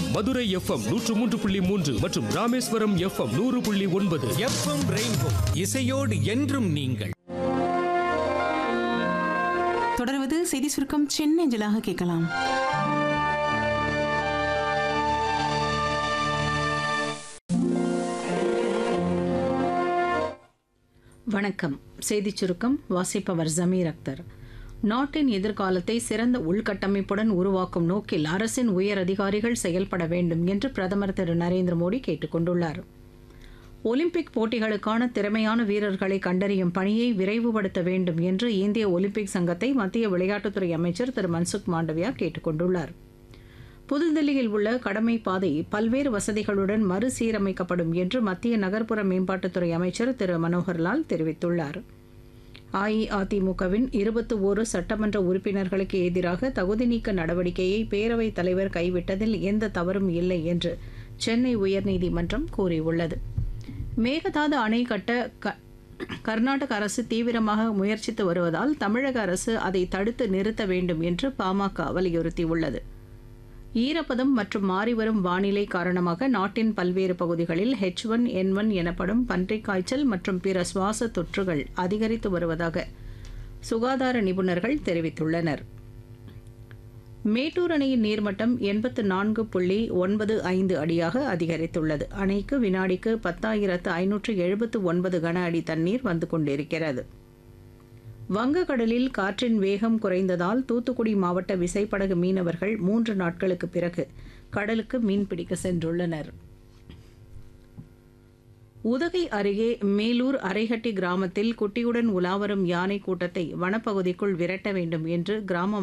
Madurai FM நூற்று மூன்று புள்ளி மூன்று மற்றும் ராமேஸ்வரம் எஃப்எம் நூறு புள்ளி ஒன்பது எஃப்எம் ரெயின்போ இசையோடு என்றும் நீங்கள் தொடர்வது செய்தி சுருக்கம் சென்னஞ்சலாக கேட்கலாம் வணக்கம் செய்திச் சுருக்கம் வாசிப்பவர் ஜமீர் அக்தர் நாட்டின் எதிர்காலத்தை சிறந்த உள்கட்டமைப்புடன் உருவாக்கும் நோக்கில் அரசின் உயர் அதிகாரிகள் செயல்பட வேண்டும் என்று பிரதமர் திரு நரேந்திர மோடி கேட்டுக் கொண்டுள்ளார் ஒலிம்பிக் போட்டிகளுக்கான திறமையான வீரர்களை கண்டறியும் பணியை விரைவுபடுத்த வேண்டும் என்று இந்திய ஒலிம்பிக் சங்கத்தை மத்திய விளையாட்டுத்துறை அமைச்சர் திரு மன்சுக் மாண்டவியா கேட்டுக் கொண்டுள்ளார் புதுதில்லியில் உள்ள கடமை பாதை பல்வேறு வசதிகளுடன் மறுசீரமைக்கப்படும் என்று மத்திய நகர்ப்புற மேம்பாட்டுத்துறை அமைச்சர் திரு மனோகர்லால் தெரிவித்துள்ளார் அஇஅதிமுகவின் இருபத்தி ஓரு சட்டமன்ற உறுப்பினர்களுக்கு எதிராக தகுதி நீக்க நடவடிக்கையை பேரவைத் தலைவர் கைவிட்டதில் எந்த தவறும் இல்லை என்று சென்னை உயர்நீதிமன்றம் கூறியுள்ளது மேகதாது அணை கட்ட க கர்நாடக அரசு தீவிரமாக முயற்சித்து வருவதால் தமிழக அரசு அதை தடுத்து நிறுத்த வேண்டும் என்று பாமக வலியுறுத்தியுள்ளது ஈரப்பதம் மற்றும் மாறிவரும் வானிலை காரணமாக நாட்டின் பல்வேறு பகுதிகளில் ஹெச் ஒன் என் ஒன் எனப்படும் பன்றிக் காய்ச்சல் மற்றும் பிற சுவாச தொற்றுகள் அதிகரித்து வருவதாக சுகாதார நிபுணர்கள் தெரிவித்துள்ளனர் மேட்டூர் அணையின் நீர்மட்டம் எண்பத்து நான்கு புள்ளி ஒன்பது ஐந்து அடியாக அதிகரித்துள்ளது அணைக்கு வினாடிக்கு பத்தாயிரத்து ஐநூற்று எழுபத்து ஒன்பது கன அடி தண்ணீர் வந்து கொண்டிருக்கிறது வங்கக்கடலில் காற்றின் வேகம் குறைந்ததால் தூத்துக்குடி மாவட்ட விசைப்படகு மீனவர்கள் மூன்று நாட்களுக்கு பிறகு கடலுக்கு மீன்பிடிக்க சென்றுள்ளனர் உதகை அருகே மேலூர் அரைஹட்டி கிராமத்தில் குட்டியுடன் உலாவரும் யானை கூட்டத்தை வனப்பகுதிக்குள் விரட்ட வேண்டும் என்று கிராம